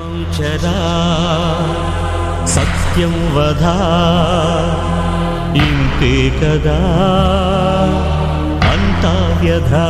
చరా సత్యం వధా ఇంతే కదా అంతా వ్యధా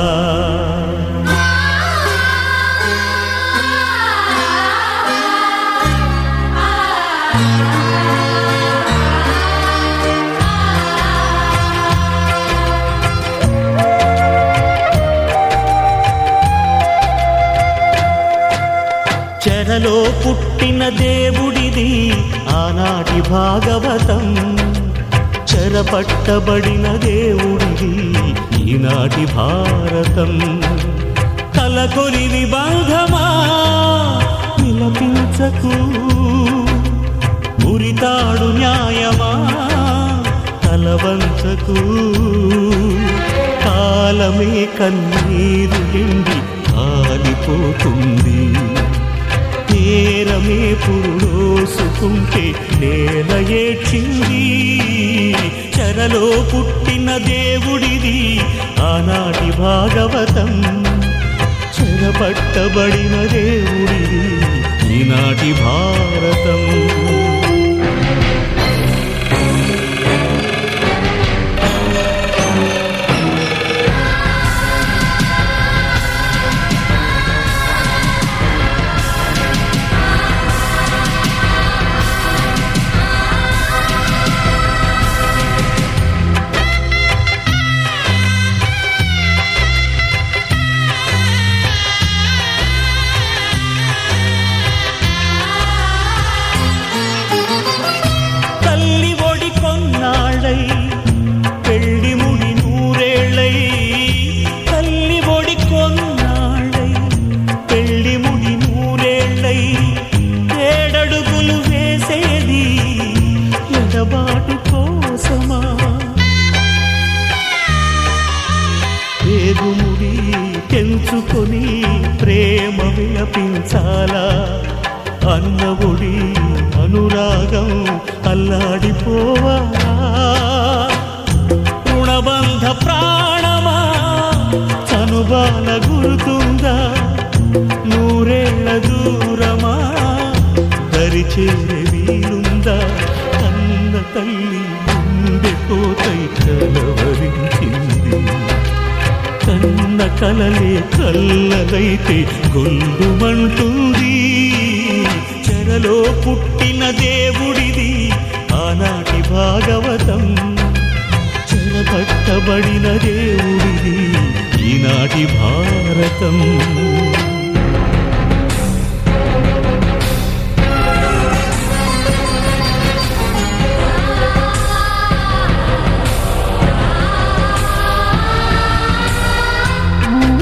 చెరలో పుట్టిన దేవుడిది ఆనాటి భాగవతం చెరపట్టబడిన దేవుడిది ఈనాటి భారతం కలకొలి విబంధమా విలపించకు ఉరితాడు న్యాయమా తలవంచకు కాలమే కన్నీరు ఎండి కాలిపోతుంది నేరమే పురుడోసుకుంటే నేల ఏడ్చింది చెరలో పుట్టిన దేవుడిది ఆనాటి భాగవతం చెరపట్టబడిన దేవుడిది ఈనాటి భారతం తల్లి ఒడి కొన్నాళ్ళై పెళ్లి ముడి నూరేళ్ళై తల్లి ఒడి కొన్నాళ్ళై పెళ్లి ముడి నూరేళ్ళై ఏడడుగులు వేసేది ఎడబాటు కోసమా పేగుముడి పెంచుకొని ప్రేమ విలపించాలా అన్నవుడి అనురాగం అల్లాడిపోవాలా రుణబంధ ప్రాణమా చనుబాల గురుతుందా నూరేళ్ల దూరమా దరిచేరే వీలుందా కన్న తల్లి గుండె కోతై కలవరించింది కన్న కలలే కల్లలైతే గొల్లుమంటుంది చెరలో పుట్టిన దేవుడిది ఆనాటి భాగవతం చెరపట్టబడిన దేవుడిది ఈనాటి భారతం